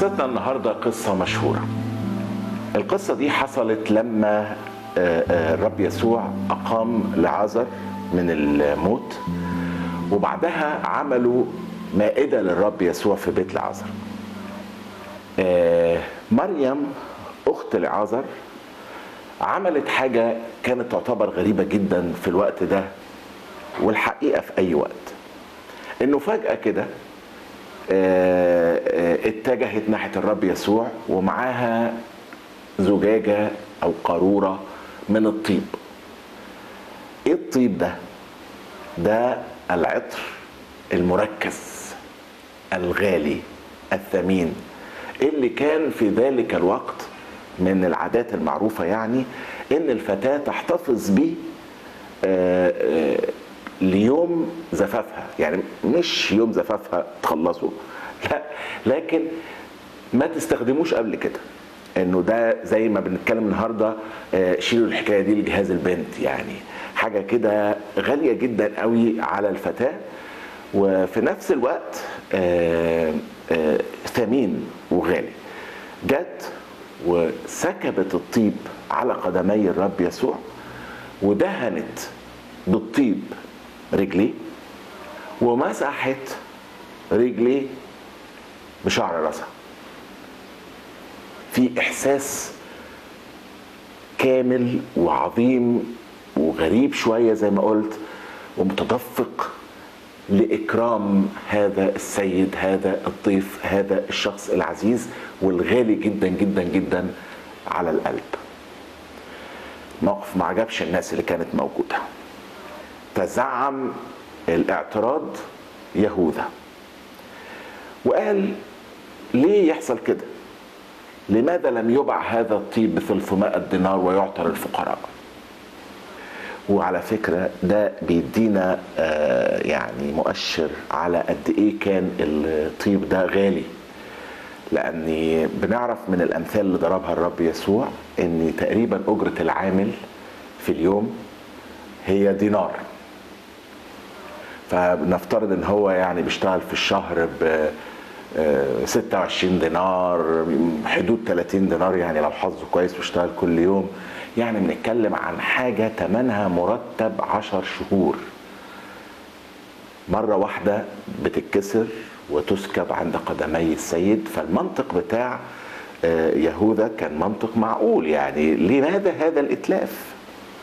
قصتنا النهارده قصة مشهورة. القصة دي حصلت لما آه، آه، الرب يسوع أقام لعازر من الموت وبعدها عملوا مائدة للرب يسوع في بيت لعازر. آه، مريم أخت لعازر عملت حاجة كانت تعتبر غريبة جدا في الوقت ده والحقيقة في أي وقت. إنه فجأة كده آه، آه، اتجهت ناحية الرب يسوع ومعاها زجاجة أو قارورة من الطيب إيه الطيب ده؟ ده العطر المركز الغالي الثمين اللي كان في ذلك الوقت من العادات المعروفة يعني إن الفتاة تحتفظ به آه، آه، ليوم زفافها يعني مش يوم زفافها تخلصه لا لكن ما تستخدموش قبل كده انه ده زي ما بنتكلم النهارده آه، شيلوا الحكايه دي لجهاز البنت يعني حاجه كده غاليه جدا قوي على الفتاه وفي نفس الوقت آه، آه، ثمين وغالي جت وسكبت الطيب على قدمي الرب يسوع ودهنت بالطيب رجليه ومسحت رجليه بشعر راسها في احساس كامل وعظيم وغريب شويه زي ما قلت ومتدفق لاكرام هذا السيد هذا الضيف هذا الشخص العزيز والغالي جدا جدا جدا على القلب موقف ما عجبش الناس اللي كانت موجوده تزعم الاعتراض يهوذا وقال ليه يحصل كده لماذا لم يباع هذا الطيب ب 300 دينار ويعطى للفقراء وعلى فكرة ده بيدينا آه، يعني مؤشر على قد ايه كان الطيب ده غالي لاني بنعرف من الامثال اللي ضربها الرب يسوع ان تقريبا اجرة العامل في اليوم هي دينار فنفترض ان هو يعني بيشتغل في الشهر ب آه، 26 دينار حدود 30 دينار يعني لو حظه كويس واشتغل كل يوم يعني بنتكلم عن حاجة تمنها مرتب عشر شهور مرة واحدة بتتكسر وتسكب عند قدمي السيد فالمنطق بتاع آه، يهوذا كان منطق معقول يعني لماذا هذا الإتلاف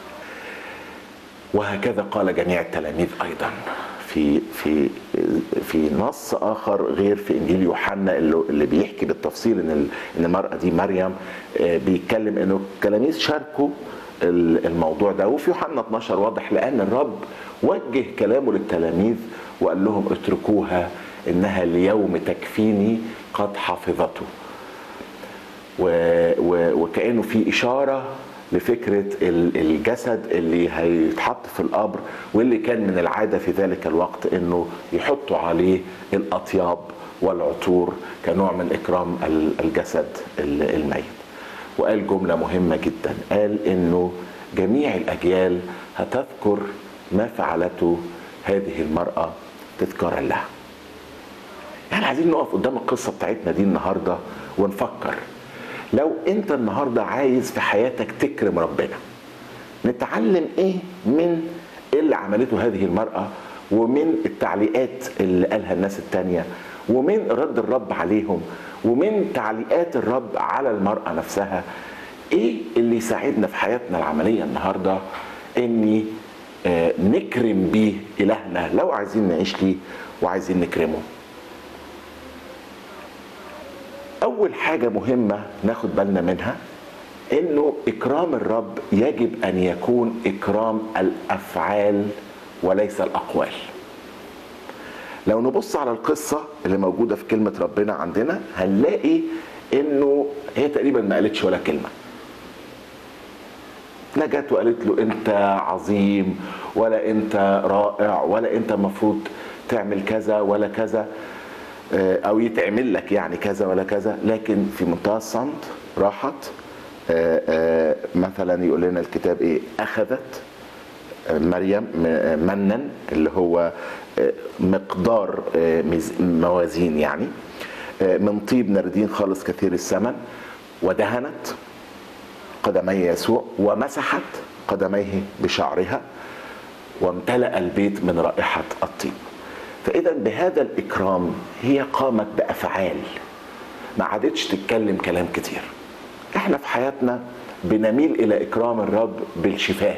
وهكذا قال جميع التلاميذ ايضا في في في نص اخر غير في انجيل يوحنا اللي اللي بيحكي بالتفصيل ان ال- ان المراه دي مريم آه، بيتكلم انه التلاميذ شاركوا ال- الموضوع ده وفي يوحنا 12 واضح لان الرب وجه كلامه للتلاميذ وقال لهم اتركوها انها اليوم تكفيني قد حفظته و و وكانه في اشاره لفكره ال- الجسد اللي هيتحط في القبر واللي كان من العاده في ذلك الوقت انه يحطوا عليه الاطياب والعطور كنوع من اكرام ال- الجسد ال- الميت. وقال جمله مهمه جدا قال انه جميع الاجيال هتذكر ما فعلته هذه المراه تذكارا لها. يعني عايزين نقف قدام القصة بتاعتنا دي النهاردة ونفكر لو انت النهاردة عايز في حياتك تكرم ربنا نتعلم ايه من اللي عملته هذه المرأة ومن التعليقات اللي قالها الناس التانية ومن رد الرب عليهم ومن تعليقات الرب على المرأة نفسها ايه اللي يساعدنا في حياتنا العملية النهاردة اني آه، نكرم بيه إلهنا لو عايزين نعيش ليه وعايزين نكرمه أول حاجة مهمة ناخد بالنا منها إنه إكرام الرب يجب أن يكون إكرام الأفعال وليس الأقوال. لو نبص على القصة اللي موجودة في كلمة ربنا عندنا هنلاقي إنه هي تقريبا ما قالتش ولا كلمة. لا جت وقالت له انت عظيم ولا انت رائع ولا انت المفروض تعمل كذا ولا كذا آه، او يتعمل لك يعني كذا ولا كذا لكن في منتهى الصمت راحت آه، آه، مثلا يقول لنا الكتاب ايه اخذت مريم م- منا اللي هو آه، مقدار آه، ميز- موازين يعني من طيب نردين خالص كثير الثمن ودهنت قدمي يسوع ومسحت قدميه بشعرها وامتلأ البيت من رائحة الطيب فإذا بهذا الإكرام هي قامت بأفعال ما عادتش تتكلم كلام كتير احنا في حياتنا بنميل إلى إكرام الرب بالشفاه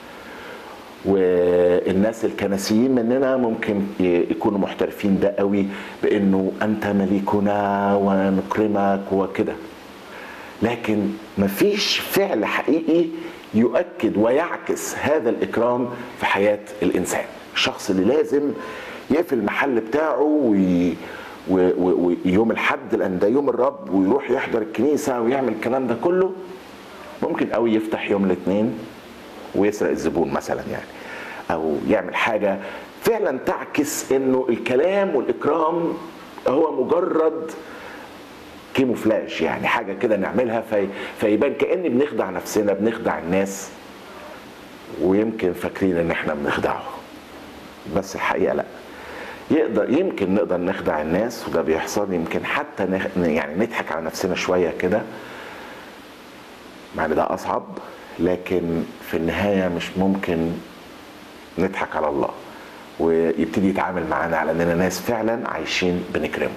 والناس الكنسيين مننا ممكن يكونوا محترفين ده قوي بانه انت مليكنا ونكرمك وكده لكن مفيش فعل حقيقي يؤكد ويعكس هذا الاكرام في حياه الانسان الشخص اللي لازم يقفل المحل بتاعه وي ويوم الحد لان ده يوم الرب ويروح يحضر الكنيسه ويعمل الكلام ده كله ممكن قوي يفتح يوم الاثنين ويسرق الزبون مثلا يعني او يعمل حاجه فعلا تعكس انه الكلام والاكرام هو مجرد كيموفلاج يعني حاجه كده نعملها في فيبان كان بنخدع نفسنا بنخدع الناس ويمكن فاكرين ان احنا بنخدعه بس الحقيقه لا يقدر يمكن نقدر نخدع الناس وده بيحصل يمكن حتى نخ... يعني نضحك على نفسنا شويه كده مع ان ده اصعب لكن في النهايه مش ممكن نضحك على الله ويبتدي يتعامل معانا على اننا ناس فعلا عايشين بنكرمه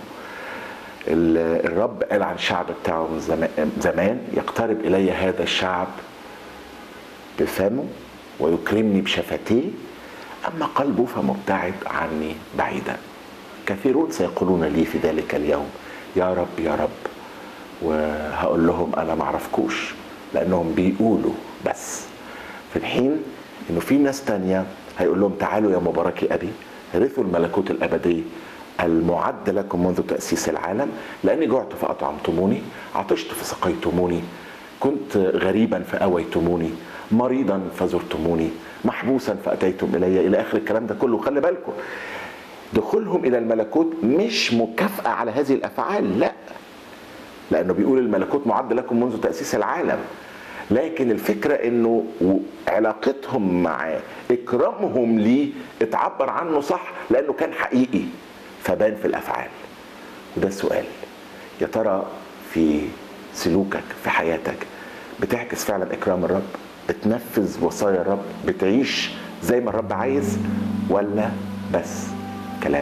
الرب قال عن الشعب بتاعه من زمان يقترب الي هذا الشعب بفمه ويكرمني بشفتيه اما قلبه فمبتعد عني بعيدا كثيرون سيقولون لي في ذلك اليوم يا رب يا رب وهقول لهم انا ما اعرفكوش لانهم بيقولوا بس في الحين انه في ناس تانية هيقول لهم تعالوا يا مبارك ابي رثوا الملكوت الابدي المعد لكم منذ تاسيس العالم لاني جعت فاطعمتموني عطشت فسقيتموني كنت غريبا فاويتموني مريضا فزرتموني محبوسا فاتيتم الي الى اخر الكلام ده كله خلي بالكم دخولهم الى الملكوت مش مكافاه على هذه الافعال لا لانه بيقول الملكوت معد لكم منذ تاسيس العالم لكن الفكره انه علاقتهم معاه اكرامهم ليه اتعبر عنه صح لانه كان حقيقي فبان في الافعال وده السؤال يا ترى في سلوكك في حياتك بتعكس فعلا اكرام الرب بتنفذ وصايا الرب بتعيش زي ما الرب عايز ولا بس كلام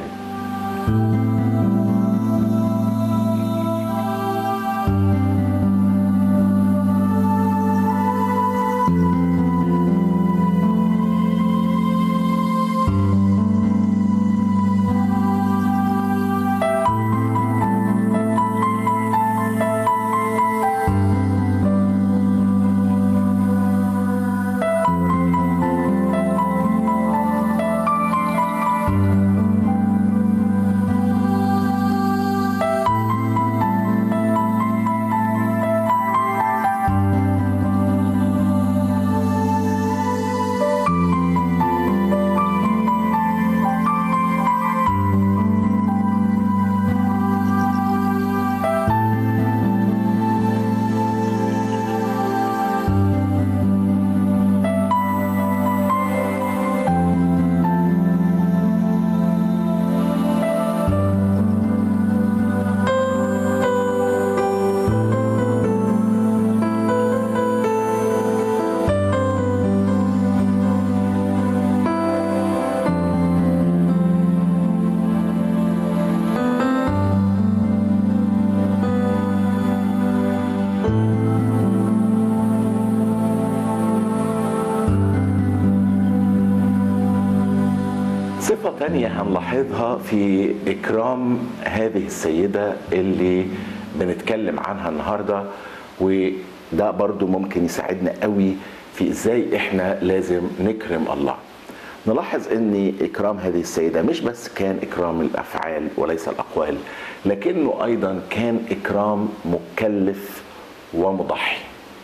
صفة تانية هنلاحظها في إكرام هذه السيدة اللي بنتكلم عنها النهاردة وده برضو ممكن يساعدنا قوي في إزاي إحنا لازم نكرم الله نلاحظ ان اكرام هذه السيده مش بس كان اكرام الافعال وليس الاقوال لكنه ايضا كان اكرام مكلف ومضحي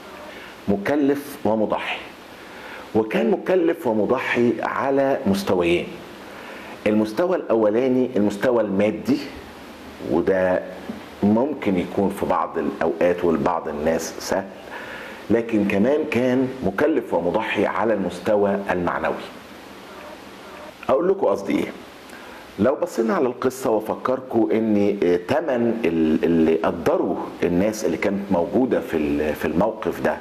مكلف ومضحي وكان مكلف ومضحي على مستويين المستوى الاولاني المستوى المادي وده ممكن يكون في بعض الاوقات ولبعض الناس سهل لكن كمان كان مكلف ومضحي على المستوى المعنوي اقول لكم قصدي ايه لو بصينا على القصه وفكركم ان ثمن اللي قدروا الناس اللي كانت موجوده في في الموقف ده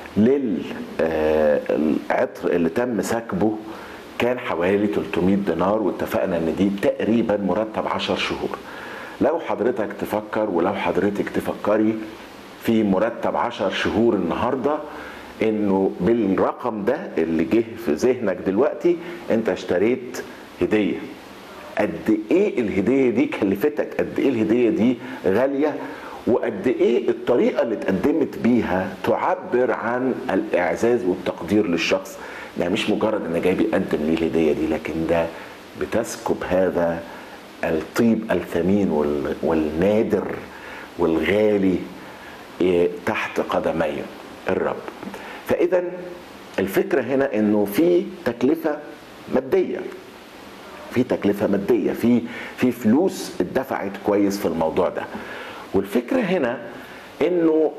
للعطر اللي تم سكبه كان حوالي 300 دينار واتفقنا ان دي تقريبا مرتب 10 شهور لو حضرتك تفكر ولو حضرتك تفكري في مرتب 10 شهور النهارده انه بالرقم ده اللي جه في ذهنك دلوقتي انت اشتريت هديه قد ايه الهديه دي كلفتك قد ايه الهديه دي غاليه وقد ايه الطريقه اللي اتقدمت بيها تعبر عن الاعزاز والتقدير للشخص يعني مش مجرد ان جاي بيقدم ليه الهديه دي لكن ده بتسكب هذا الطيب الثمين والنادر والغالي تحت قدمي الرب فاذا الفكره هنا انه في تكلفه ماديه في تكلفه ماديه في في فلوس اتدفعت كويس في الموضوع ده والفكره هنا انه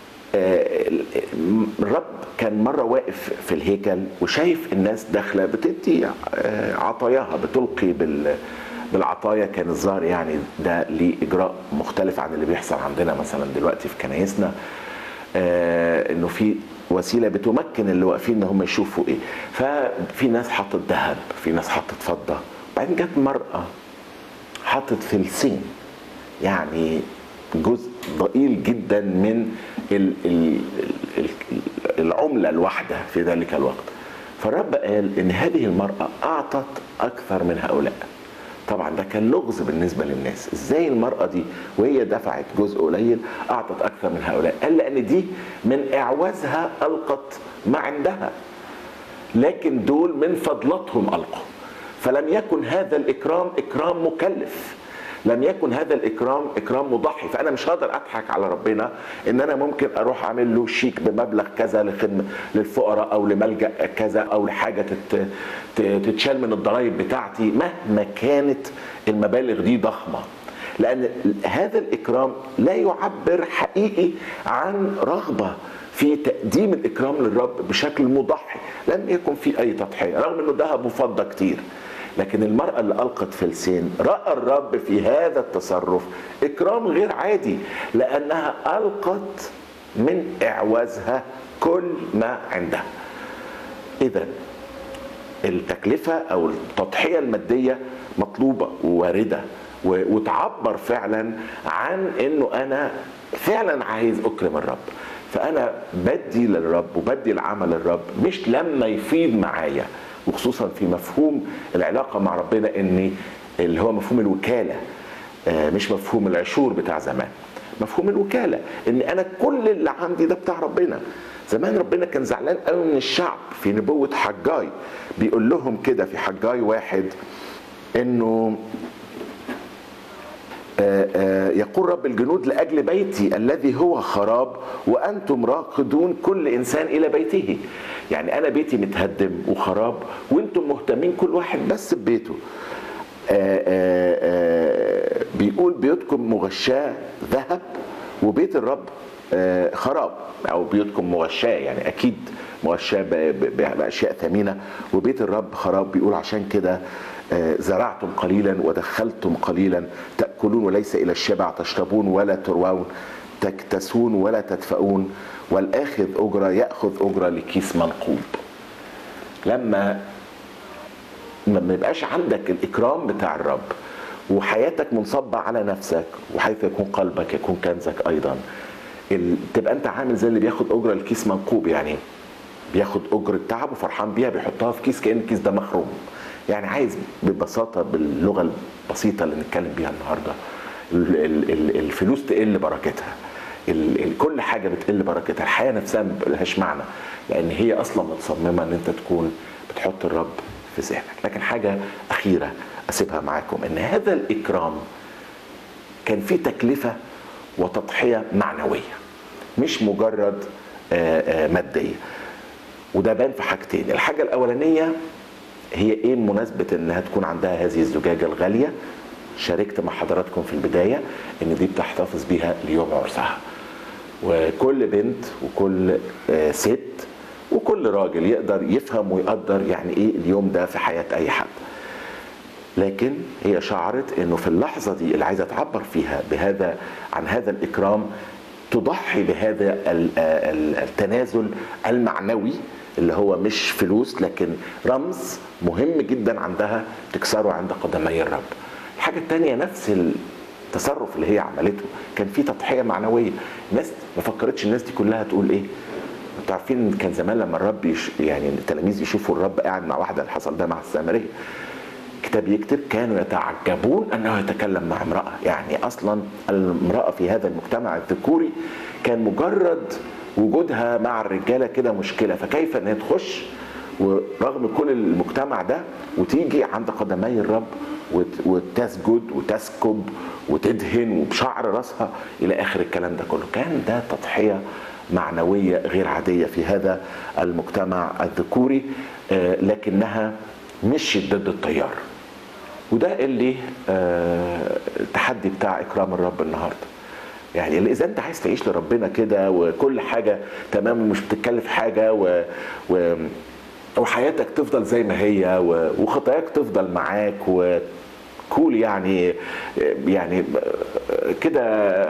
الرب كان مرة واقف في الهيكل وشايف الناس داخلة بتدي عطاياها بتلقي بال بالعطايا كان الظاهر يعني ده ليه اجراء مختلف عن اللي بيحصل عندنا مثلا دلوقتي في كنايسنا انه في وسيله بتمكن اللي واقفين ان هم يشوفوا ايه ففي ناس حطت ذهب في ناس حطت فضه بعدين جت مراه حطت فلسين يعني جزء ضئيل جدا من ال ال ال العمله الواحده في ذلك الوقت فالرب قال ان هذه المراه اعطت اكثر من هؤلاء طبعا ده كان لغز بالنسبه للناس ازاي المراه دي وهي دفعت جزء قليل اعطت اكثر من هؤلاء قال لان دي من اعوازها القت ما عندها لكن دول من فضلتهم القوا فلم يكن هذا الاكرام اكرام مكلف لم يكن هذا الاكرام اكرام مضحي فانا مش هقدر اضحك على ربنا ان انا ممكن اروح اعمل له شيك بمبلغ كذا لخدمه للفقراء او لملجا كذا او لحاجه تت تتشال من الضرائب بتاعتي مهما كانت المبالغ دي ضخمه لان هذا الاكرام لا يعبر حقيقي عن رغبه في تقديم الاكرام للرب بشكل مضحي لم يكن في اي تضحيه رغم انه ذهب وفضه كتير لكن المرأة اللي ألقت فلسين رأى الرب في هذا التصرف إكرام غير عادي لأنها ألقت من إعوازها كل ما عندها إذا التكلفة أو التضحية المادية مطلوبة وواردة وتعبر فعلا عن انه انا فعلا عايز اكرم الرب فانا بدي للرب وبدي العمل للرب مش لما يفيض معايا وخصوصا في مفهوم العلاقه مع ربنا اني اللي هو مفهوم الوكاله مش مفهوم العشور بتاع زمان مفهوم الوكاله ان انا كل اللي عندي ده بتاع ربنا زمان ربنا كان زعلان قوي من الشعب في نبوه حجاي بيقول لهم كده في حجاي واحد انه يقول رب الجنود لاجل بيتي الذي هو خراب وانتم راقدون كل انسان الى بيته يعني انا بيتي متهدم وخراب وانتم مهتمين كل واحد بس ببيته آآ آآ بيقول بيوتكم مغشاه ذهب وبيت الرب خراب او بيوتكم مغشاه يعني اكيد مغشاه باشياء ثمينه وبيت الرب خراب بيقول عشان كده زرعتم قليلا ودخلتم قليلا تاكلون وليس الى الشبع تشربون ولا تروون تكتسون ولا تدفؤون والاخذ اجره ياخذ اجره لكيس منقوب لما ما يبقاش عندك الاكرام بتاع الرب وحياتك منصبه على نفسك وحيث يكون قلبك يكون كنزك ايضا تبقى انت عامل زي اللي بياخد اجره لكيس منقوب يعني بياخد اجره تعب وفرحان بيها بيحطها في كيس كان الكيس ده مخروم يعني عايز ببساطه باللغه البسيطه اللي نتكلم بيها النهارده الفلوس تقل بركتها كل حاجه بتقل بركتها الحياه نفسها ما لهاش معنى لان هي اصلا متصممه ان انت تكون بتحط الرب في ذهنك لكن حاجه اخيره اسيبها معاكم ان هذا الاكرام كان فيه تكلفه وتضحيه معنويه مش مجرد ماديه وده بان في حاجتين الحاجه الاولانيه هي ايه مناسبه انها تكون عندها هذه الزجاجه الغاليه شاركت مع حضراتكم في البدايه ان دي بتحتفظ بيها ليوم عرسها وكل بنت وكل ست وكل راجل يقدر يفهم ويقدر يعني ايه اليوم ده في حياه اي حد لكن هي شعرت انه في اللحظه دي اللي عايزه تعبر فيها بهذا عن هذا الاكرام تضحي بهذا ال- ال- التنازل المعنوي اللي هو مش فلوس لكن رمز مهم جدا عندها تكسره عند قدمي الرب الحاجه الثانيه نفس التصرف اللي هي عملته كان في تضحيه معنويه الناس ما فكرتش الناس دي كلها تقول ايه انتوا عارفين كان زمان لما الرب يش... يعني التلاميذ يشوفوا الرب قاعد مع واحده اللي حصل ده مع السامريه كتاب يكتب كانوا يتعجبون انه يتكلم مع امراه يعني اصلا المراه في هذا المجتمع الذكوري كان مجرد وجودها مع الرجاله كده مشكله فكيف ان هي تخش ورغم كل المجتمع ده وتيجي عند قدمي الرب وت- وتسجد وتسكب وتدهن وبشعر راسها الى اخر الكلام ده كله كان ده تضحيه معنويه غير عاديه في هذا المجتمع الذكوري آه، لكنها مشيت ضد التيار وده اللي آه، التحدي بتاع اكرام الرب النهارده يعني اللي اذا انت عايز تعيش لربنا كده وكل حاجه تمام ومش بتتكلف حاجه و, و وحياتك تفضل زي ما هي و- وخطاياك تفضل معاك وكول يعني يعني كده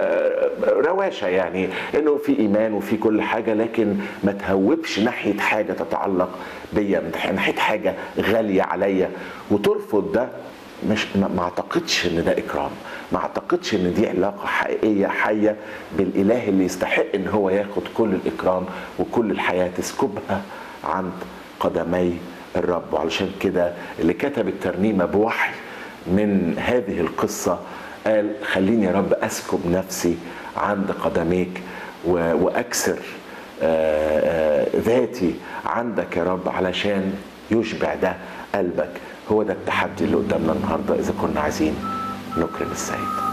رواشه يعني انه في ايمان وفي كل حاجه لكن ما تهوبش ناحيه حاجه تتعلق بيا ناحيه حاجه غاليه عليا وترفض ده مش ما ما اعتقدش ان ده اكرام ما اعتقدش ان دي علاقه حقيقيه حيه بالاله اللي يستحق ان هو ياخد كل الاكرام وكل الحياه تسكبها عند قدمي الرب وعلشان كده اللي كتب الترنيمه بوحي من هذه القصه قال خليني يا رب اسكب نفسي عند قدميك و- واكسر آه، آه، ذاتي عندك يا رب علشان يشبع ده قلبك هو ده التحدي اللي قدامنا النهارده اذا كنا عايزين نكرم السيد